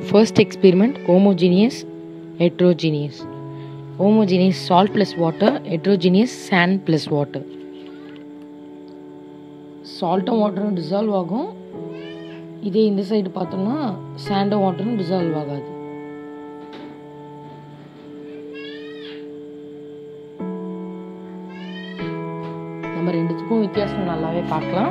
First experiment homogeneous, heterogeneous. Homogeneous salt plus water, heterogeneous sand plus water. சால்ட்டும் வாட்டரும் dissolve ஆகும் இதே இந்த side பார்த்தோம்னா சாண்டும் வாட்டரும் டிசால்வ் ஆகாது நம்ம ரெண்டுத்துக்கும் வித்தியாசம் நல்லாவே பார்க்கலாம்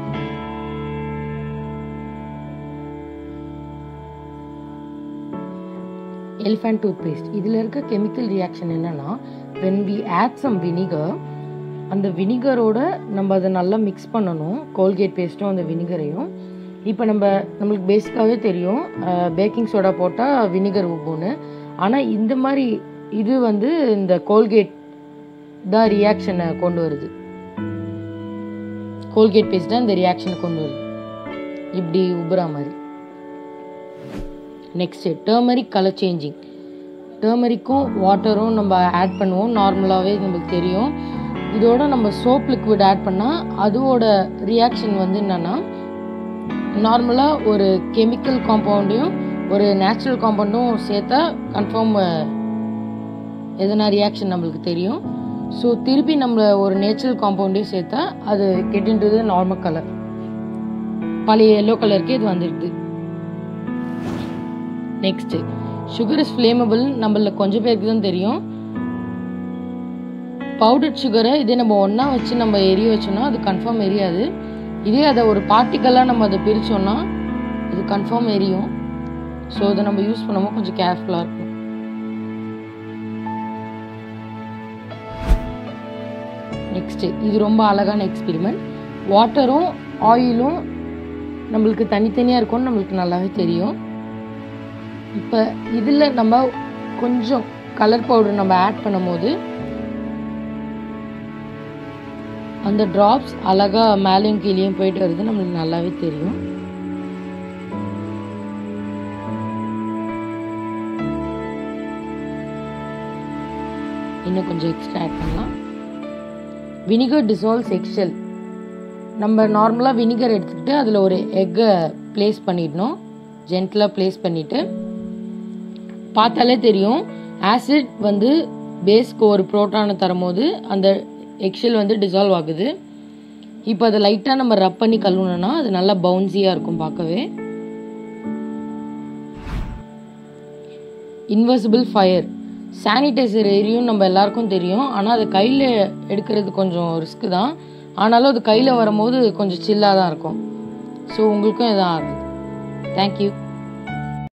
எலிஃபண்ட் டூத் பேஸ்ட் இதில் இருக்க கெமிக்கல் ரியாக்ஷன் என்னன்னா when we add some vinegar அந்த வினிகரோட நம்ம அதை நல்லா மிக்ஸ் பண்ணணும் கோல்கேட் பேஸ்ட்டும் அந்த வினிகரையும் இப்போ நம்ம நம்மளுக்கு பேசிக்காகவே தெரியும் பேக்கிங் சோடா போட்டால் வினிகர் உப்புன்னு ஆனால் இந்த மாதிரி இது வந்து இந்த கோல்கேட் தான் ரியாக்ஷனை கொண்டு வருது கோல்கேட் பேஸ்ட் தான் இந்த ரியாக்ஷனை கொண்டு வருது இப்படி உபுறா மாதிரி நெக்ஸ்ட்டு டர்மரிக் கலர் சேஞ்சிங் டர்மரிக்கும் வாட்டரும் நம்ம ஆட் பண்ணுவோம் நார்மலாகவே நம்மளுக்கு தெரியும் இதோட நம்ம சோப் லிக்விட் ஆட் பண்ணால் அதோட ரியாக்ஷன் வந்து என்னென்னா நார்மலாக ஒரு கெமிக்கல் காம்பவுண்டையும் ஒரு நேச்சுரல் காம்பவுண்டும் சேர்த்தா கன்ஃபார்ம் எதனா ரியாக்ஷன் நம்மளுக்கு தெரியும் ஸோ திருப்பி நம்ம ஒரு நேச்சுரல் காம்பவுண்டையும் சேர்த்தா அது கெட்டுன்றது நார்மல் கலர் பழைய எல்லோ கலருக்கு இது வந்துடுது நெக்ஸ்ட்டு சுகர் இஸ் ஃப்ளேமபிள் நம்மள கொஞ்சம் பேருக்கு தான் தெரியும் பவுடர் சுகரை இதே நம்ம ஒன்றா வச்சு நம்ம எரிய வச்சோம்னா அது கன்ஃபார்ம் எரியாது இதே அதை ஒரு பார்ட்டிக்கலாக நம்ம அதை பிரித்தோம்னா இது கன்ஃபார்ம் எரியும் ஸோ அதை நம்ம யூஸ் பண்ணும்போது கொஞ்சம் கேர்ஃபுல்லாக இருக்கும் நெக்ஸ்ட்டு இது ரொம்ப அழகான எக்ஸ்பெரிமெண்ட் வாட்டரும் ஆயிலும் நம்மளுக்கு தனித்தனியாக இருக்கும்னு நம்மளுக்கு நல்லாவே தெரியும் இப்போ இதில் நம்ம கொஞ்சம் கலர் பவுடர் நம்ம ஆட் பண்ணும்போது அந்த ட்ராப்ஸ் அழகாக மேலேயும் கீழேயும் போயிட்டு வருது நம்மளுக்கு நல்லாவே தெரியும் இன்னும் கொஞ்சம் எக்ஸ்ட்ரா ஆட் பண்ணலாம் வினிகர் டிசால்வ்ஸ் எக்ஷல் நம்ம நார்மலாக வினிகர் எடுத்துக்கிட்டு அதில் ஒரு எக்கை ப்ளேஸ் பண்ணிடணும் ஜென்டலாக ப்ளேஸ் பண்ணிவிட்டு பார்த்தாலே தெரியும் ஆசிட் வந்து பேஸ்க்கு ஒரு ப்ரோட்டானை தரும்போது அந்த எக்ஷல் வந்து டிசால்வ் ஆகுது இப்போ அதை லைட்டாக நம்ம ரப் பண்ணி கழுவுனோன்னா அது நல்லா பவுன்சியாக இருக்கும் பார்க்கவே இன்வெர்சிபிள் ஃபயர் சானிடைசர் எரியும் நம்ம எல்லாருக்கும் தெரியும் ஆனால் அது கையில் எடுக்கிறது கொஞ்சம் ரிஸ்க்கு தான் ஆனாலும் அது கையில் வரும்போது கொஞ்சம் சில்லாக தான் இருக்கும் ஸோ உங்களுக்கும் இதான் ஆகுது தேங்க்யூ